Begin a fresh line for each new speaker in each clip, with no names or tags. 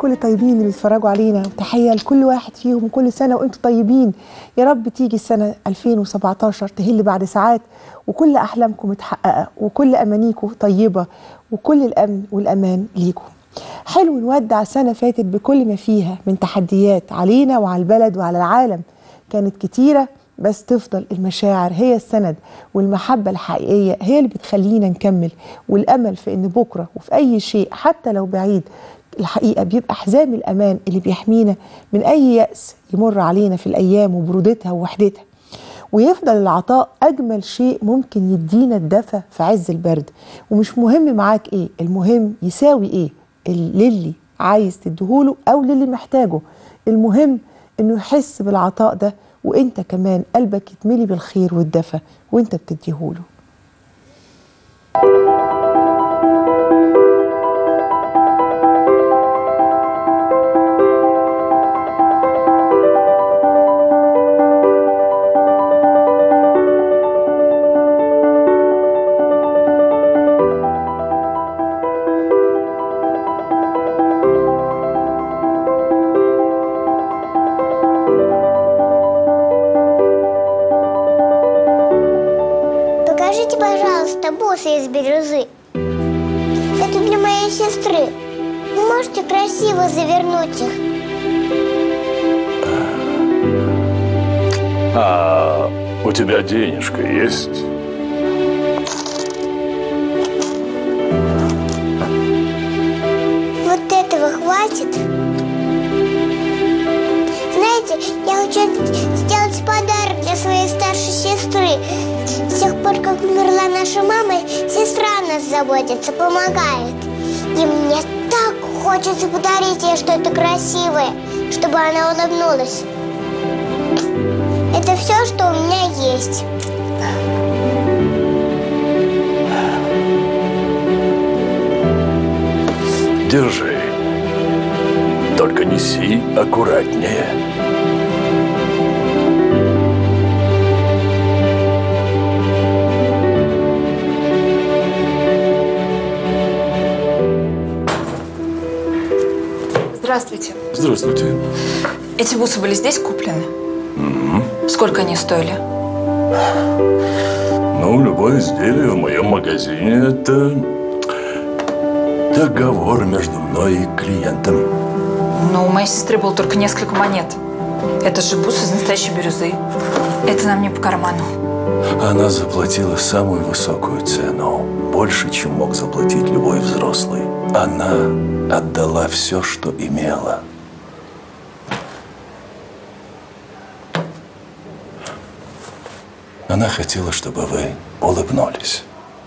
كل الطيبين اللي بيتفرجوا علينا وتحيه لكل واحد فيهم كل سنه وانتم طيبين يا رب تيجي السنه 2017 تهل بعد ساعات وكل احلامكم متحققه وكل امانيكم طيبه وكل الامن والامان ليكم حلو نودع سنه فاتت بكل ما فيها من تحديات علينا وعلى البلد وعلى العالم كانت كتيره بس تفضل المشاعر هي السند والمحبة الحقيقية هي اللي بتخلينا نكمل والأمل في إن بكرة وفي أي شيء حتى لو بعيد الحقيقة بيبقى حزام الأمان اللي بيحمينا من أي يأس يمر علينا في الأيام وبرودتها ووحدتها ويفضل العطاء أجمل شيء ممكن يدينا الدفى في عز البرد ومش مهم معاك إيه المهم يساوي إيه للي عايز تديهوله أو للي محتاجه المهم إنه يحس بالعطاء ده وانت كمان قلبك يتملي بالخير والدفى وانت بتديهوله
Покажите, пожалуйста, бусы из бирюзы. Это для моей сестры. Вы можете красиво завернуть их?
А у тебя денежка есть?
Вот этого хватит? Знаете, я хочу сделать подарок для своей старшей сестры. С тех пор, как умерла наша мама, сестра о нас заботится, помогает. И мне так хочется подарить ей что-то красивое, чтобы она улыбнулась. Это все, что у меня есть.
Держи. Только неси аккуратнее.
Здравствуйте.
Здравствуйте.
Эти бусы были здесь куплены? Сколько они стоили?
Ну, любое изделие в моем магазине – это договор между мной и клиентом.
Но у моей сестры было только несколько монет. Это же бус из настоящей бирюзы. Это нам не по карману.
Она заплатила самую высокую цену, больше, чем мог заплатить любой взрослый. Она отдала все, что имела. Она хотела, чтобы вы улыбнулись.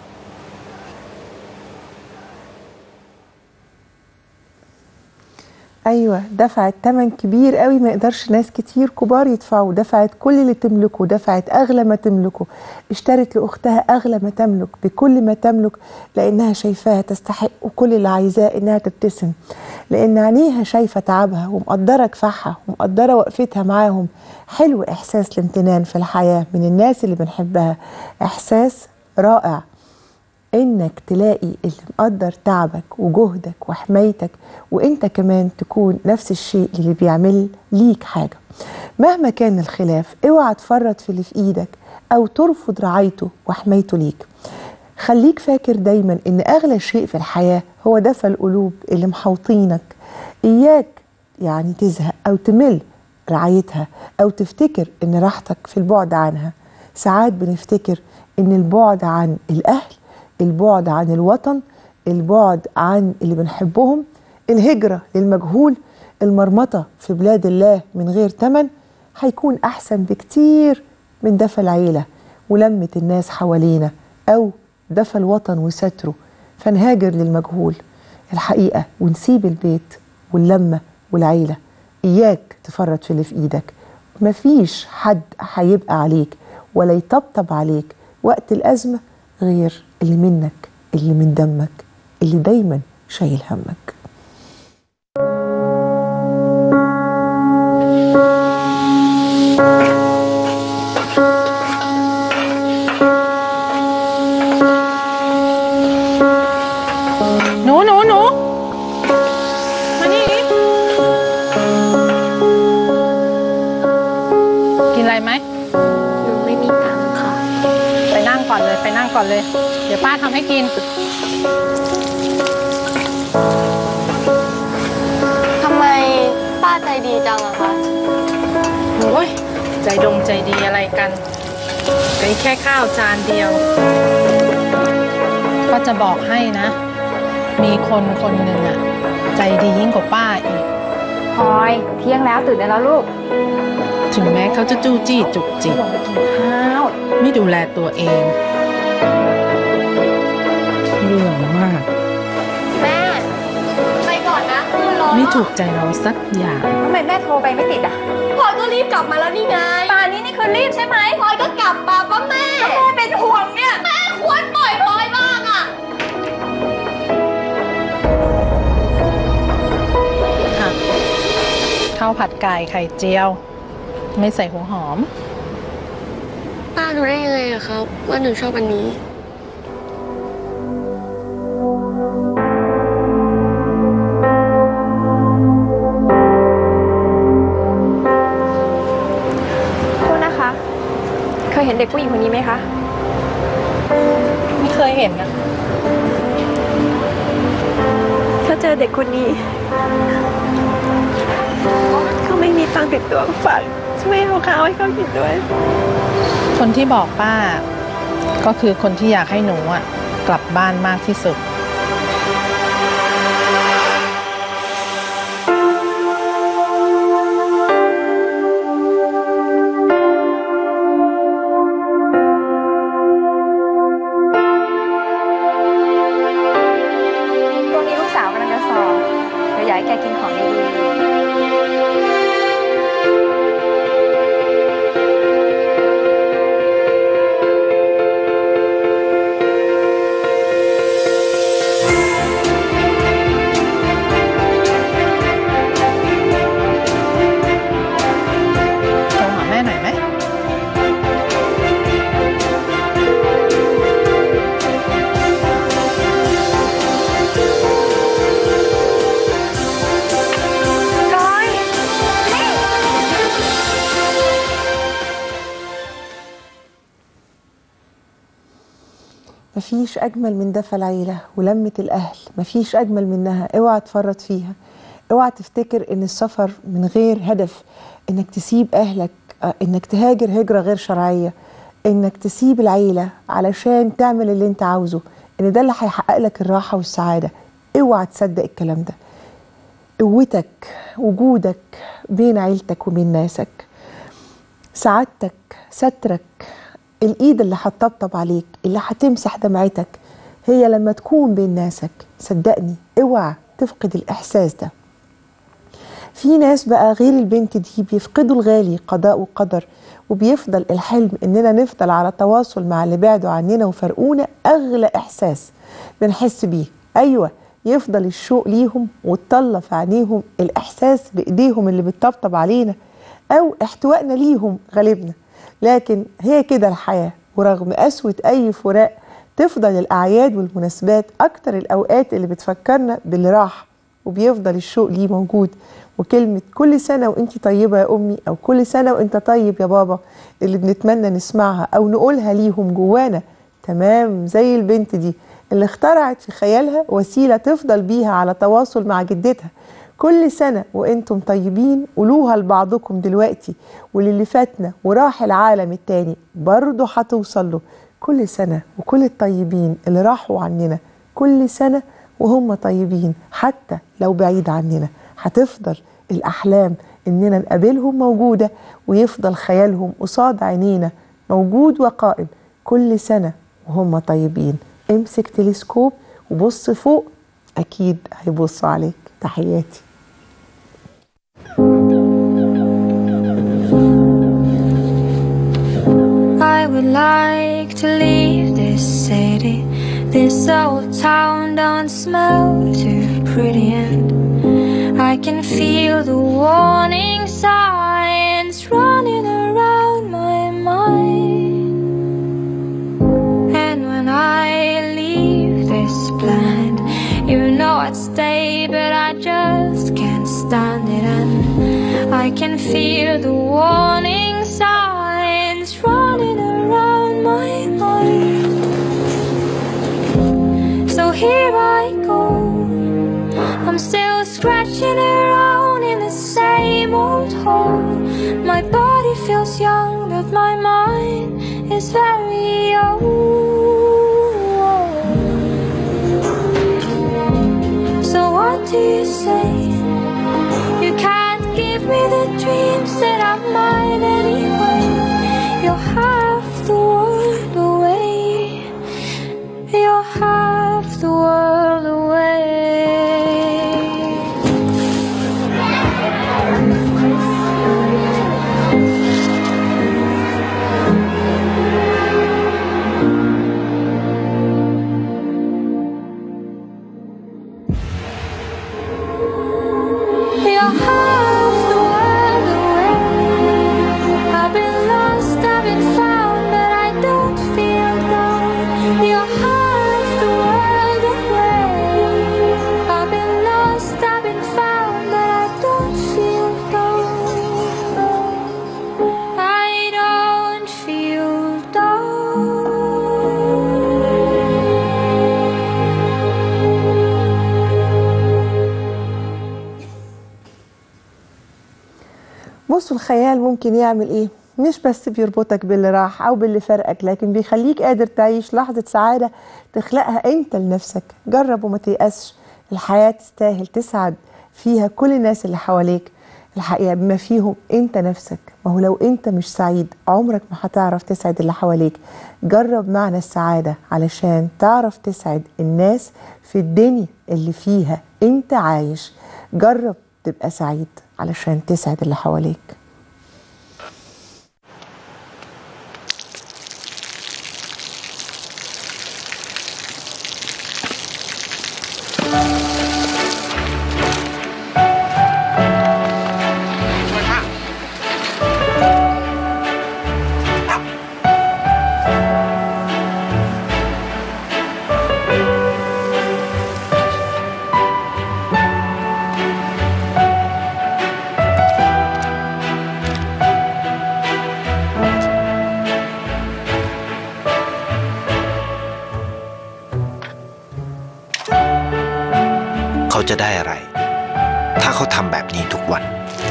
ايوه دفعت ثمن كبير قوي ما يقدرش ناس كتير كبار يدفعوا دفعت كل اللي تملكه دفعت اغلى ما تملكه اشترت لاختها اغلى ما تملك بكل ما تملك لانها شايفاها تستحق وكل اللي عايزاه انها تبتسم لان عينيها شايفه تعبها ومقدره كفاحها ومقدره وقفتها معاهم حلو احساس الامتنان في الحياه من الناس اللي بنحبها احساس رائع انك تلاقي اللي مقدر تعبك وجهدك وحمايتك وانت كمان تكون نفس الشيء اللي بيعمل ليك حاجه مهما كان الخلاف اوعى تفرط في اللي في ايدك او ترفض رعايته وحمايته ليك خليك فاكر دايما ان اغلى شيء في الحياه هو دفى القلوب اللي محوطينك اياك يعني تزهق او تمل رعايتها او تفتكر ان راحتك في البعد عنها ساعات بنفتكر ان البعد عن الاهل البعد عن الوطن البعد عن اللي بنحبهم الهجرة للمجهول المرمطة في بلاد الله من غير تمن هيكون أحسن بكتير من دفى العيلة ولمة الناس حوالينا أو دفى الوطن وستره فنهاجر للمجهول الحقيقة ونسيب البيت واللمة والعيلة إياك تفرط في اللي في إيدك مفيش حد هيبقى عليك ولا يطبطب عليك وقت الأزمة غير اللي منك اللي من دمك اللي دايما شايل همك
หนูหนูหนูมานี่ดิไปนั่งก่อนเลย เดี๋ยวป้าทำให้กิน
ทำไมป้าใจดีจังอะคะ
โอ้ยใจดงใจดีอะไรกันเป็นแค่ข้าวจานเดียว ก็จะบอกให้นะ มีคนคนหนึ่งอะใจดียิ่งกว่าป้าอีก
พลอยเที่ยงแล้วตื่นได้แล้วลูก
ถึงแม้เขาจะจู้จี้จุกจิก
ลงไปกินข้าว
ไม่ดูแลตัวเอง เรื่องมาก
แม่ ไปก่อนนะคือรอ
ไม่ถูกใจเราสักอย่าง
ทำไมแม่โทรไปไม่ติดอ่ะ
พลอยก็รีบกลับมาแล้วนี่ไง
ป่านนี้นี่คือรีบใช่ไหม
พลอยก็กลับมาป้าแม่
แม่เป็นห่วงเนี่ย
แม่ควรปล่อยพลอยบ้างอะ
ค่ะข้าวผัดไก่ไข่เจียว ไม่ใส่หัวหอม
ป้ารู้ได้ยังไงอะครับ ว่าหนูชอบอันนี้
โทษนะคะ เคยเห็นเด็กผู้หญิงคนนี้ไหมคะ
ไม่เคยเห็นนะ
ถ้าเจอเด็กคนนี้ เขาไม่มีตังค์ติดตัวฝากช่วยเอาข้าวให้เขากินด้วย
คนที่บอกป้า ก็คือคนที่อยากให้หนูอ่ะ กลับบ้านมากที่สุด
ตรงนี้ลูกสาวกำลังจะสอบเดี๋ยวอยากให้แกกินของดีๆ
โทรหาแม่หน่อยไหม
مفيش أجمل من دفى العيلة ولمة الأهل مفيش أجمل منها اوعى تفرط فيها اوعى تفتكر إن السفر من غير هدف إنك تسيب أهلك آه، إنك تهاجر هجرة غير شرعية إنك تسيب العيلة علشان تعمل اللي أنت عاوزه إن ده اللي هيحقق لك الراحة والسعادة اوعى تصدق الكلام ده قوتك وجودك بين عيلتك وبين ناسك سعادتك سترك الايد اللي هتطبطب عليك اللي هتمسح دمعتك هي لما تكون بين ناسك صدقني اوعى تفقد الاحساس ده في ناس بقى غير البنت دي بيفقدوا الغالي قضاء وقدر وبيفضل الحلم اننا نفضل على تواصل مع اللي بعدوا عننا وفرقونا اغلى احساس بنحس بيه ايوه يفضل الشوق ليهم وتطلع في عينيهم الاحساس بايديهم اللي بتطبطب علينا او احتوائنا ليهم غالبنا لكن هي كده الحياه ورغم قسوه اي فراق تفضل الاعياد والمناسبات اكتر الاوقات اللي بتفكرنا باللي راح وبيفضل الشوق ليه موجود وكلمة كل سنة وانت طيبة يا أمي أو كل سنة وانت طيب يا بابا اللي بنتمنى نسمعها أو نقولها ليهم جوانا تمام زي البنت دي اللي اخترعت في خيالها وسيلة تفضل بيها على تواصل مع جدتها كل سنة وانتم طيبين قولوها لبعضكم دلوقتي وللي فاتنا وراح العالم التاني برضه هتوصل له كل سنة وكل الطيبين اللي راحوا عننا كل سنة وهم طيبين حتى لو بعيد عننا هتفضل الأحلام إننا نقابلهم موجودة ويفضل خيالهم قصاد عينينا موجود وقائم كل سنة وهم طيبين امسك تلسكوب وبص فوق أكيد هيبصوا عليك تحياتي
I would like to leave this city. This old town don't smell too pretty, and I can feel the warning signs running around my mind. And when I leave this planet, you know I'd stay, but I just can't stand it, and I can feel the warning signs running around my mind. young that my mind is very old. So what do you say? You can't give me the dreams that are mine anyway. You'll have the world away. You'll have the world away. You'll have the world away. I've been lost, I've been found, but I don't feel down. You'll have the world away. I've been lost, I've been found, but I don't feel down. I don't feel
بصوا الخيال ممكن يعمل ايه مش بس بيربطك باللي راح او باللي فرقك لكن بيخليك قادر تعيش لحظة سعادة تخلقها انت لنفسك جرب وما تيأسش الحياة تستاهل تسعد فيها كل الناس اللي حواليك الحقيقة بما فيهم انت نفسك ما هو لو انت مش سعيد عمرك ما هتعرف تسعد اللي حواليك جرب معنى السعادة علشان تعرف تسعد الناس في الدنيا اللي فيها انت عايش جرب تبقى سعيد علشان تسعد اللي حواليك
เขาจะได้อะไร ถ้าเขาทำแบบนี้ทุกวัน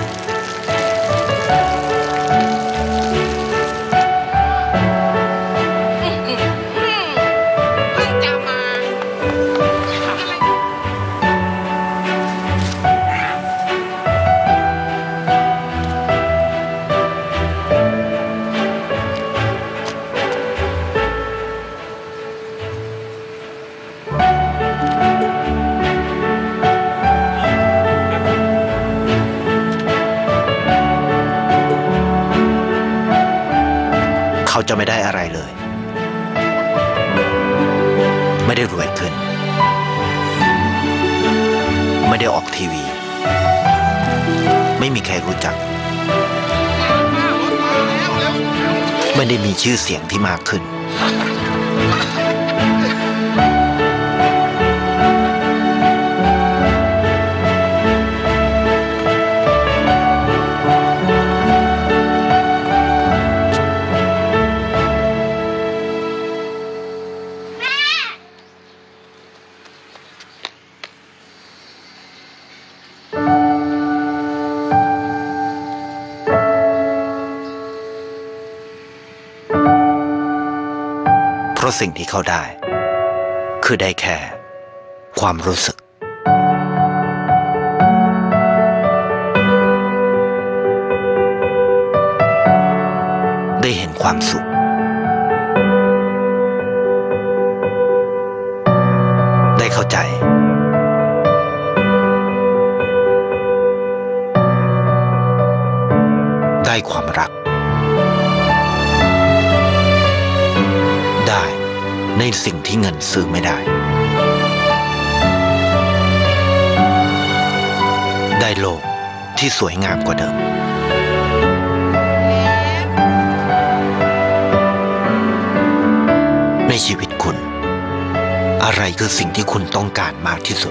เขาจะไม่ได้อะไรเลย ไม่ได้รวยขึ้น ไม่ได้ออกทีวี ไม่มีใครรู้จัก ไม่ได้มีชื่อเสียงที่มากขึ้น เพราะสิ่งที่เขาได้ คือได้แค่ ความรู้สึก ได้เห็นความสุข ได้เข้าใจ ได้ความรัก ได้ในสิ่งที่เงินซื้อไม่ได้ ได้โลกที่สวยงามกว่าเดิม ในชีวิตคุณ อะไรคือสิ่งที่คุณต้องการมากที่สุด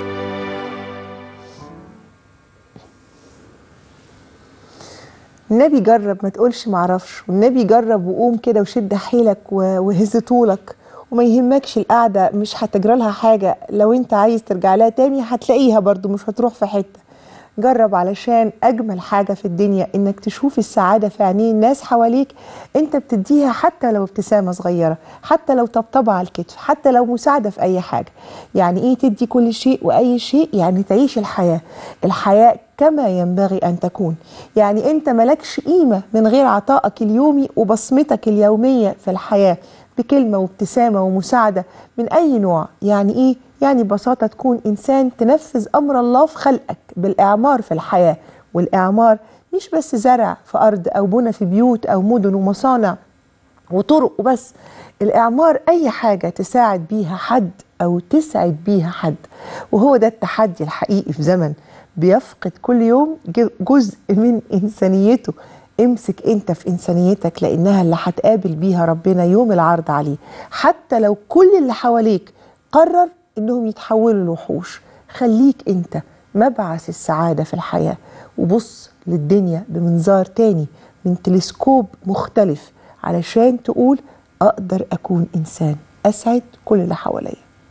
النبي جرب ما تقولش معرفش والنبي جرب وقوم كده وشد حيلك و- وهز طولك وما يهمكش القعدة مش هتجرى لها حاجة لو انت عايز ترجع لها تاني هتلاقيها برضو مش هتروح في حتة جرب علشان اجمل حاجه في الدنيا انك تشوف السعاده في عينين الناس حواليك انت بتديها حتى لو ابتسامه صغيره حتى لو طبطبه على الكتف حتى لو مساعده في اي حاجه يعني ايه تدي كل شيء واي شيء يعني تعيش الحياه الحياه كما ينبغي ان تكون يعني انت ملكش قيمه من غير عطائك اليومي وبصمتك اليوميه في الحياه بكلمه وابتسامه ومساعده من اي نوع يعني ايه يعني ببساطه تكون انسان تنفذ امر الله في خلقك بالاعمار في الحياه والاعمار مش بس زرع في ارض او بنى في بيوت او مدن ومصانع وطرق وبس الاعمار اي حاجه تساعد بيها حد او تسعد بيها حد وهو ده التحدي الحقيقي في زمن بيفقد كل يوم ج- جزء من انسانيته امسك انت في انسانيتك لانها اللي هتقابل بيها ربنا يوم العرض عليه حتى لو كل اللي حواليك قرر انهم يتحولوا لوحوش خليك انت مبعث السعاده في الحياه وبص للدنيا بمنظار تاني من تلسكوب مختلف علشان تقول اقدر اكون انسان اسعد كل اللي حواليا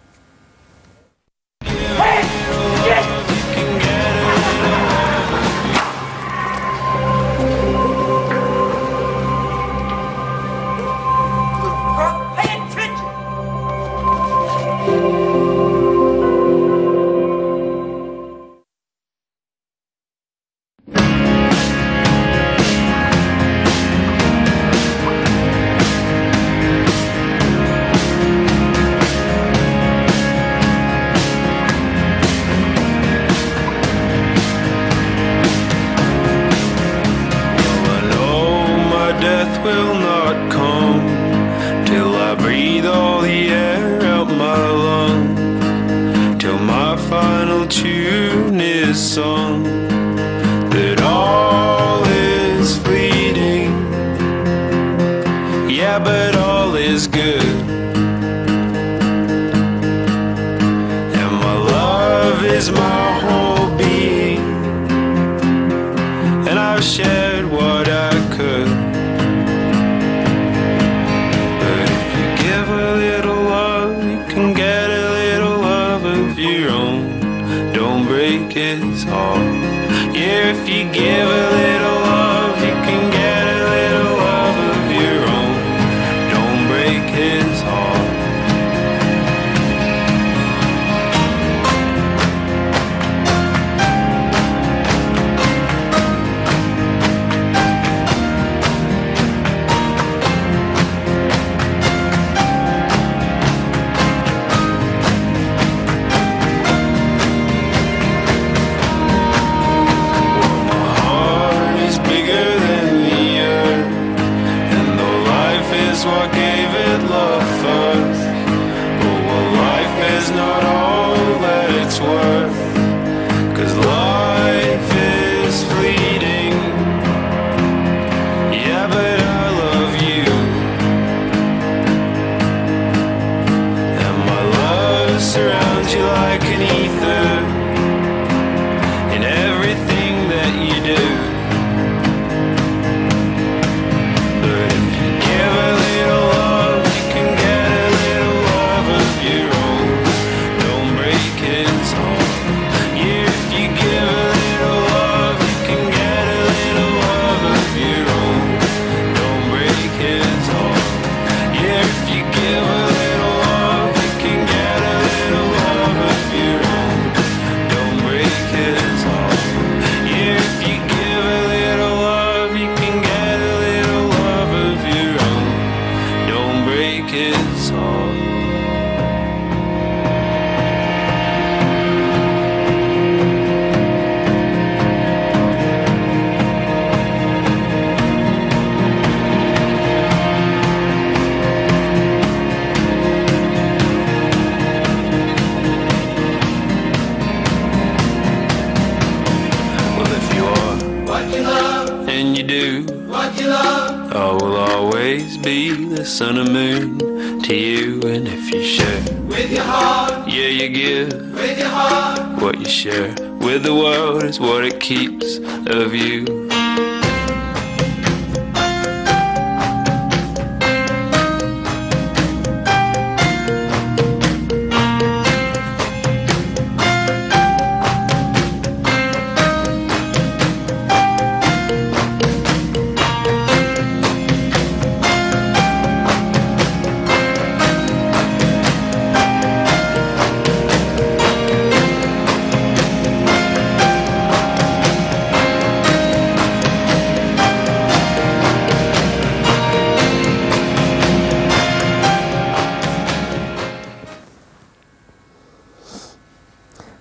I know my death will not come till I breathe all the air out my lungs, till my final tune is sung. That all is fleeting, yeah, but all is good. And my love is my whole being and I've shared what I could. But if you give a little love, you can get a little love of your own. Don't break his heart. Yeah, if you give a little love, you can get a little love of your own. Don't break his heart. heart is bigger than the earth. And though life is what gave it love first, oh, well, life is not all that it's worth. Cause life is fleeting. Yeah, but I love you. And my love surrounds you like an ether in everything that you do. But if you give a little love, you can get a little love of your own. Don't break his heart. Yeah, if you give a little love, you can get a little love of your own. Don't break his heart. Yeah, if you give a little love, you can get a little love of your own. Don't break his heart. Yeah, if you give a little love, you can get a little love of your own. Don't break his heart. Well, if you are what you love, and you do what you love, I will always be the sun and moon to you. And if you share with your heart, yeah, you give with your heart. What you share with the world is what it keeps of you.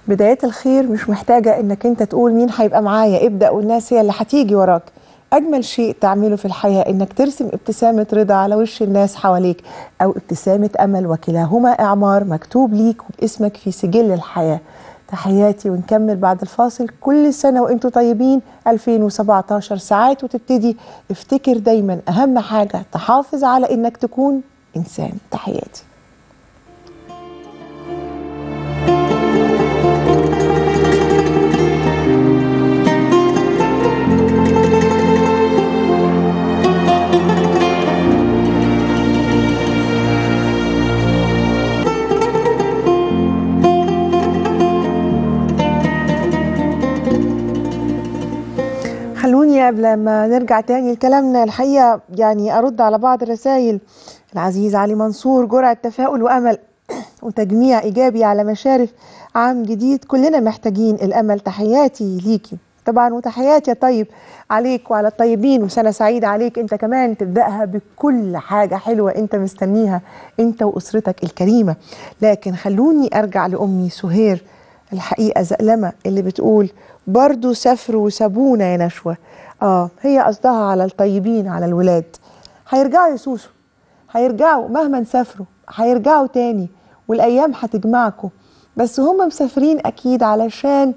بدايات الخير مش محتاجة انك انت تقول مين هيبقى معايا ابدأ والناس هي اللي هتيجي وراك أجمل شيء تعمله في الحياة إنك ترسم ابتسامة رضا على وش الناس حواليك أو ابتسامة أمل وكلاهما إعمار مكتوب ليك وباسمك في سجل الحياة تحياتي ونكمل بعد الفاصل كل سنة وانتم طيبين 2017 ساعات وتبتدي افتكر دايما أهم حاجة تحافظ على إنك تكون إنسان تحياتي خلوني قبل ما نرجع تاني لكلامنا الحقيقة يعني أرد على بعض الرسائل العزيز علي منصور جرعة تفاؤل وأمل وتجميع إيجابي على مشارف عام جديد كلنا محتاجين الأمل تحياتي ليكي طبعا وتحياتي يا طيب عليك وعلى الطيبين وسنة سعيدة عليك انت كمان تبدأها بكل حاجة حلوة انت مستنيها انت وأسرتك الكريمة لكن خلوني أرجع لأمي سهير الحقيقة زقلمة اللي بتقول برضو سافروا وسابونا يا نشوة اه هي قصدها على الطيبين على الولاد هيرجعوا يسوسوا هيرجعوا مهما سافروا هيرجعوا تاني والأيام هتجمعكم بس هم مسافرين أكيد علشان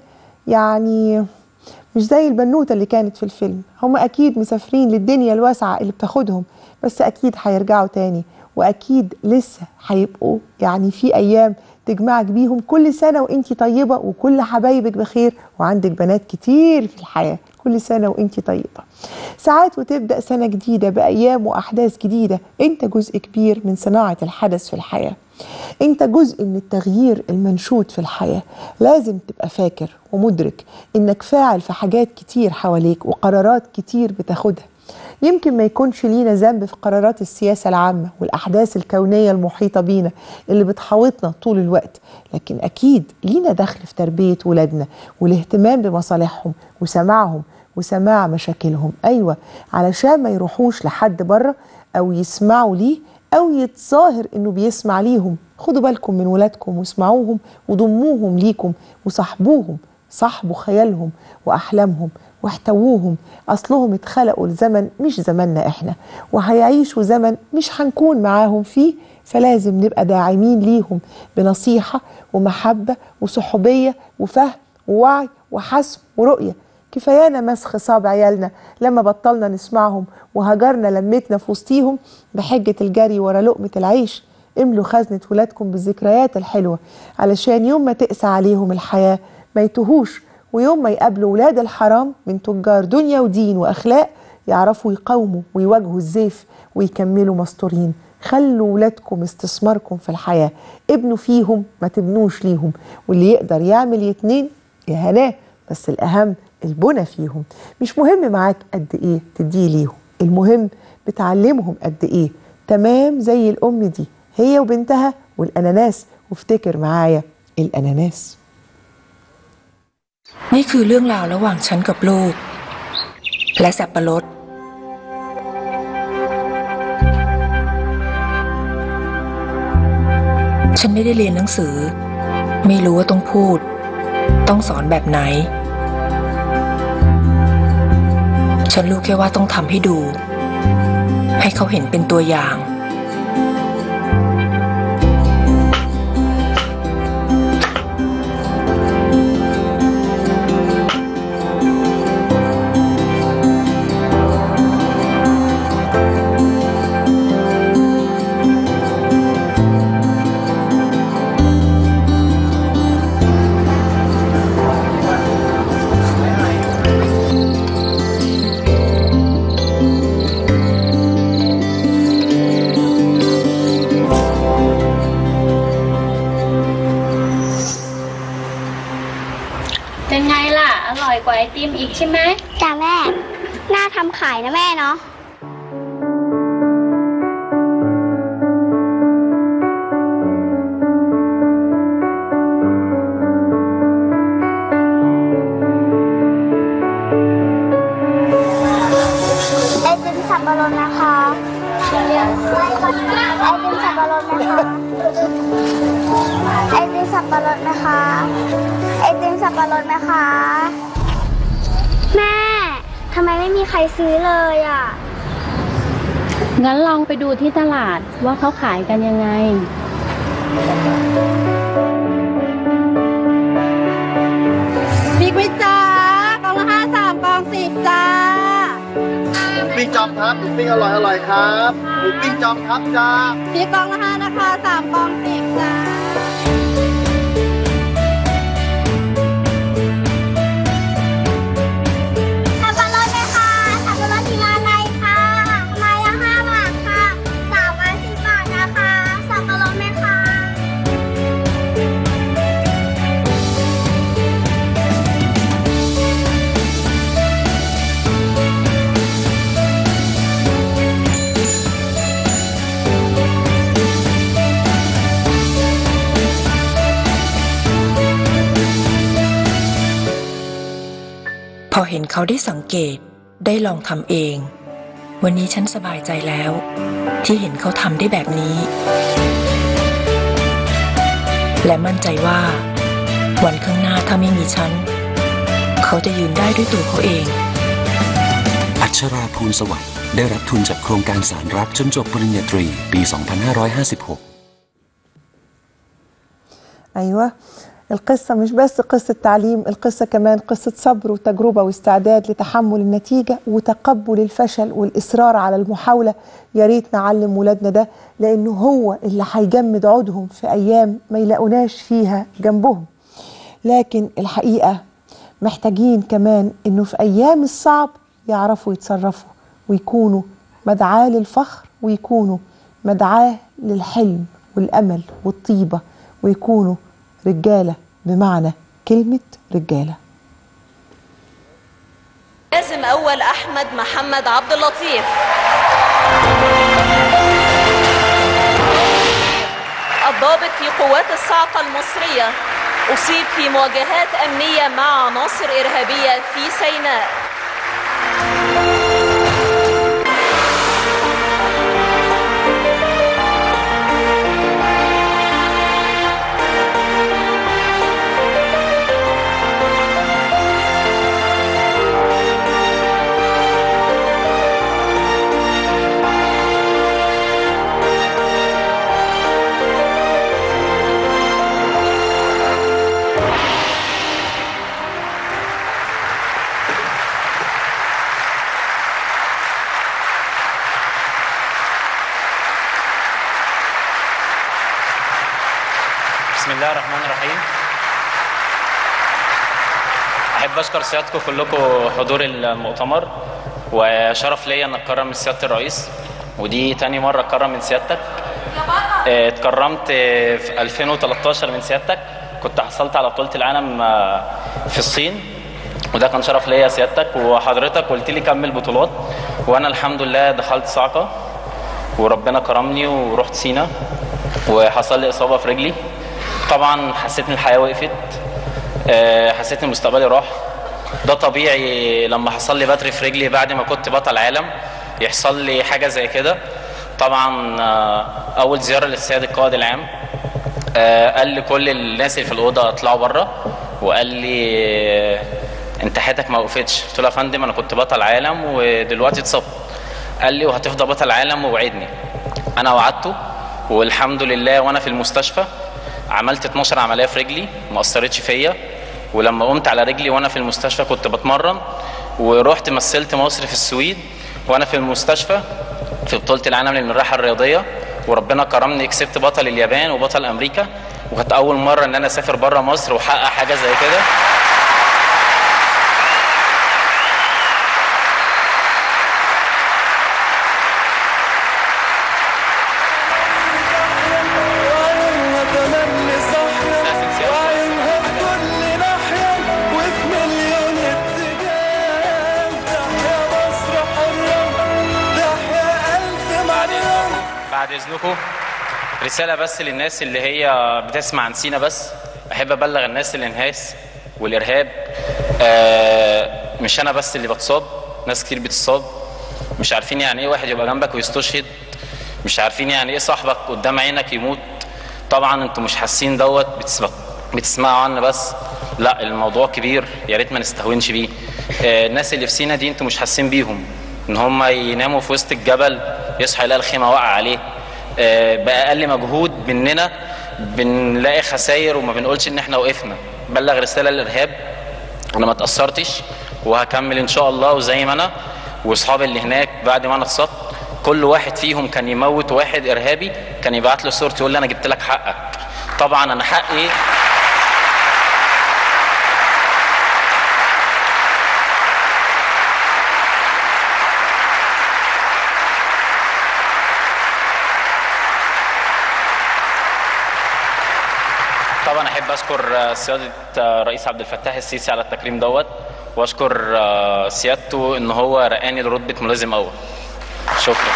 يعني مش زي البنوتة اللي كانت في الفيلم هم أكيد مسافرين للدنيا الواسعة اللي بتاخدهم بس أكيد هيرجعوا تاني وأكيد لسه هيبقوا يعني في أيام تجمعك بيهم كل سنة وانتي طيبة وكل حبايبك بخير وعندك بنات كتير في الحياة كل سنة وانتي طيبة ساعات وتبدأ سنة جديدة بأيام وأحداث جديدة انت جزء كبير من صناعة الحدث في الحياة انت جزء من التغيير المنشود في الحياة لازم تبقى فاكر ومدرك انك فاعل في حاجات كتير حواليك وقرارات كتير بتاخدها يمكن ما يكونش لينا ذنب في قرارات السياسة العامة والأحداث الكونية المحيطة بينا اللي بتحاوطنا طول الوقت لكن أكيد لينا دخل في تربية ولادنا والاهتمام بمصالحهم وسماعهم وسماع مشاكلهم أيوة علشان ما يروحوش لحد بره أو يسمعوا ليه أو يتظاهر إنه بيسمع ليهم خدوا بالكم من ولادكم واسمعوهم وضموهم ليكم وصاحبوهم صاحبوا خيالهم وأحلامهم واحتووهم أصلهم اتخلقوا لزمن مش زمننا إحنا وهيعيشوا زمن مش هنكون معاهم فيه فلازم نبقى داعمين ليهم بنصيحة ومحبة وصحوبية وفهم ووعي وحسم ورؤية كفايانا مسخ صاب عيالنا لما بطلنا نسمعهم وهجرنا لمتنا في وسطيهم بحجة الجري ورا لقمة العيش املوا خزنة ولادكم بالذكريات الحلوة علشان يوم ما تقسى عليهم الحياة ما يتوهوش ويوم ما يقابلوا ولاد الحرام من تجار دنيا ودين واخلاق يعرفوا يقاوموا ويواجهوا الزيف ويكملوا مستورين خلوا ولادكم استثماركم في الحياه ابنوا فيهم ما تبنوش ليهم واللي يقدر يعمل يتنين يا هناه بس الاهم البنى فيهم مش مهم معاك قد ايه تديه ليهم المهم بتعلمهم قد ايه تمام زي الام دي هي وبنتها والاناناس وافتكر معايا الاناناس
นี่คือเรื่องราวระหว่างฉันกับลูก และสับปะรด ฉันไม่ได้เรียนหนังสือ ไม่รู้ว่าต้องพูด ต้องสอนแบบไหน ฉันรู้แค่ว่าต้องทำให้ดู ให้เขาเห็นเป็นตัวอย่าง
เป็นไงล่ะ อร่อยกว่าไอติมอีกใช่ไหม
จ้าแม่ น่าทำขายนะแม่เนาะ ไอติมสับปะรดนะคะไอติมสับปะรดนะคะ ไอติมสับปะรดนะคะ ไอสับปะรดไหมคะ แม่ทำไมไม่มีใครซื้อเลยอ่ะ
งั้นลองไปดูที่ตลาดว่าเขาขายกันยังไง
บิ๊กวิจ้ากล่องละห้าสามกล่องสิบจ้า
ปิ้งจอมครับหมูปิ้งอร่อยอร่อยครับหมูปิ้งจอมครับจ้า
บิ๊กกล่องละห้านะคะสามกล่องสิบจ้า
สับปะรดไหมคะสับปะรดทีละอะไรคะไม้ละห้าบาทค่ะสามไม้สิบบาทนะคะสับปะรดไหมคะ
พอเห็นเขาได้สังเกตได้ลองทำเอง วันนี้ฉันสบายใจแล้ว ที่เห็นเขาทำได้แบบนี้ และมั่นใจว่า วันข้างหน้าถ้าไม่มีฉัน เขาจะยืนได้ด้วยตัวเขาเอง
อัชราภูลสวัสดิ์ได้รับทุนจากโครงการสารรักจนจบปริญญาตรี ปี 2556
أيوة القصة مش بس قصة تعليم القصة كمان قصة صبر وتجربة واستعداد لتحمل النتيجة وتقبل الفشل والإصرار على المحاولة يا ريت نعلم ولادنا ده لأنه هو اللي هيجمد عودهم في أيام ما يلاقوناش فيها جنبهم لكن الحقيقة محتاجين كمان إنه في أيام الصعب يعرفوا يتصرفوا ويكونوا مدعاة للفخر ويكونوا مدعاة للحلم والأمل والطيبة ويكونوا رجالة بمعنى كلمة رجالة
لازم أول أحمد محمد عبد اللطيف الضابط في قوات الصاعقة المصرية أصيب في مواجهات أمنية مع عناصر إرهابية في سيناء
بسم الله الرحمن الرحيم أحب أشكر سيادتكم كلكم حضور المؤتمر وشرف ليا أن أتكرم من سيادة الرئيس ودي تاني مرة أتكرم من سيادتك آه، اتكرمت آه، في 2013 من سيادتك كنت حصلت على بطولة العالم آه، في الصين وده كان شرف ليا سيادتك وحضرتك قلت لي كمل بطولات وانا الحمد لله دخلت صعقة وربنا كرمني ورحت سينا وحصل لي اصابة في رجلي طبعا حسيت ان الحياة وقفت آه، حسيت ان مستقبلي راح ده طبيعي لما حصل لي بتر في رجلي بعد ما كنت بطل عالم يحصل لي حاجة زي كده طبعا آه، اول زيارة للسيد القائد العام آه، قال لي كل الناس اللي في الاوضه اطلعوا بره وقال لي آه، انت حياتك ما وقفتش قلت له يا فندم انا كنت بطل عالم ودلوقتي اتصبت قال لي وهتفضل بطل عالم ووعدني انا وعدته والحمد لله وانا في المستشفى عملت 12 عمليه في رجلي ما اثرتش فيا ولما قمت على رجلي وانا في المستشفى كنت بتمرن ورحت مثلت مصر في السويد وانا في المستشفى في بطوله العالم للمراحه الرياضيه وربنا كرمني كسبت بطل اليابان وبطل امريكا وكانت اول مره ان انا اسافر بره مصر واحقق حاجه زي كده
نتمنى صحيا وعينها في كل ناحية وفي مليون اتجاه تحيا مصر حرة تحيا ألف مريم
بعد اذنكم رساله بس للناس اللي هي بتسمع عن سينا بس احب ابلغ الناس الانهاس والارهاب آه مش انا بس اللي بتصاب ناس كتير بتصاب مش عارفين يعني ايه واحد يبقى جنبك ويستشهد مش عارفين يعني ايه صاحبك قدام عينك يموت طبعا انتوا مش حاسين دوت بتسمع بتسمعوا عنه بس لا الموضوع كبير يا ريت ما نستهونش بيه آه، الناس اللي في سينا دي انتوا مش حاسين بيهم ان هم يناموا في وسط الجبل يصحى يلاقي الخيمه واقعه عليه آه، باقل مجهود مننا بنلاقي خساير وما بنقولش ان احنا وقفنا بلغ رساله للارهاب انا ما اتاثرتش وهكمل ان شاء الله وزي ما انا واصحابي اللي هناك بعد ما انا اتصبت كل واحد فيهم كان يموت واحد ارهابي كان يبعت له صورتي يقول لي انا جبت لك حقك طبعا انا حقي طبعا احب اشكر سياده رئيس عبد الفتاح السيسي على التكريم دوت واشكر سيادته ان هو رقاني لرتبه ملازم اول شكرا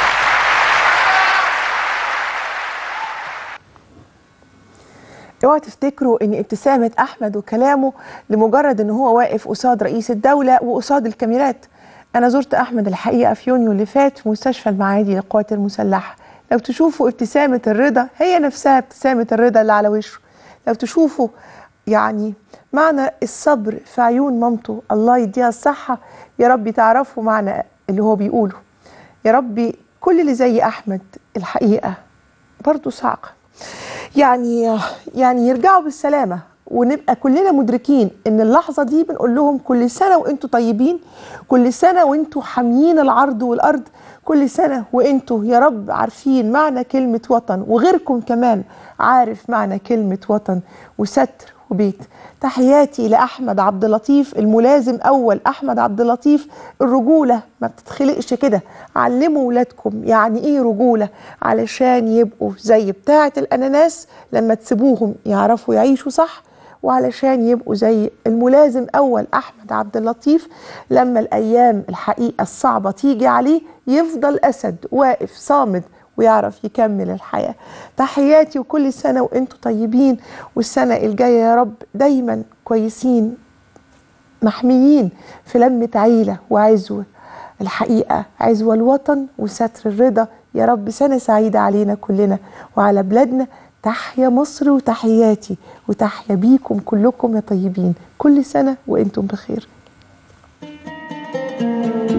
اوعوا تفتكروا ان ابتسامه احمد وكلامه لمجرد ان هو واقف قصاد رئيس الدوله وقصاد الكاميرات انا زرت احمد الحقيقه في يونيو اللي فات في مستشفى المعادي للقوات المسلحه لو تشوفوا ابتسامه الرضا هي نفسها ابتسامه الرضا اللي على وشه لو تشوفوا يعني معنى الصبر في عيون مامته الله يديها الصحه يا رب تعرفوا معنى اللي هو بيقوله يا ربي كل اللي زي احمد الحقيقه برضه صعقه يعني يعني يرجعوا بالسلامه ونبقى كلنا مدركين ان اللحظه دي بنقول لهم كل سنه وانتم طيبين كل سنه وانتم حاميين العرض والارض كل سنه وانتم يا رب عارفين معنى كلمه وطن وغيركم كمان عارف معنى كلمه وطن وستر وبيت تحياتي لاحمد عبد اللطيف الملازم اول احمد عبد اللطيف الرجوله ما بتتخلقش كده علموا ولادكم يعني ايه رجوله علشان يبقوا زي بتاعه الاناناس لما تسيبوهم يعرفوا يعيشوا صح وعلشان يبقوا زي الملازم اول احمد عبد اللطيف لما الايام الحقيقه الصعبه تيجي عليه يفضل اسد واقف صامد ويعرف يكمل الحياه تحياتي وكل سنه وانتم طيبين والسنه الجايه يا رب دايما كويسين محميين في لمه عيله وعزوه الحقيقه عزوه الوطن وستر الرضا يا رب سنه سعيده علينا كلنا وعلى بلادنا تحيا مصر وتحياتي وتحيا بيكم كلكم يا طيبين كل سنه وانتم بخير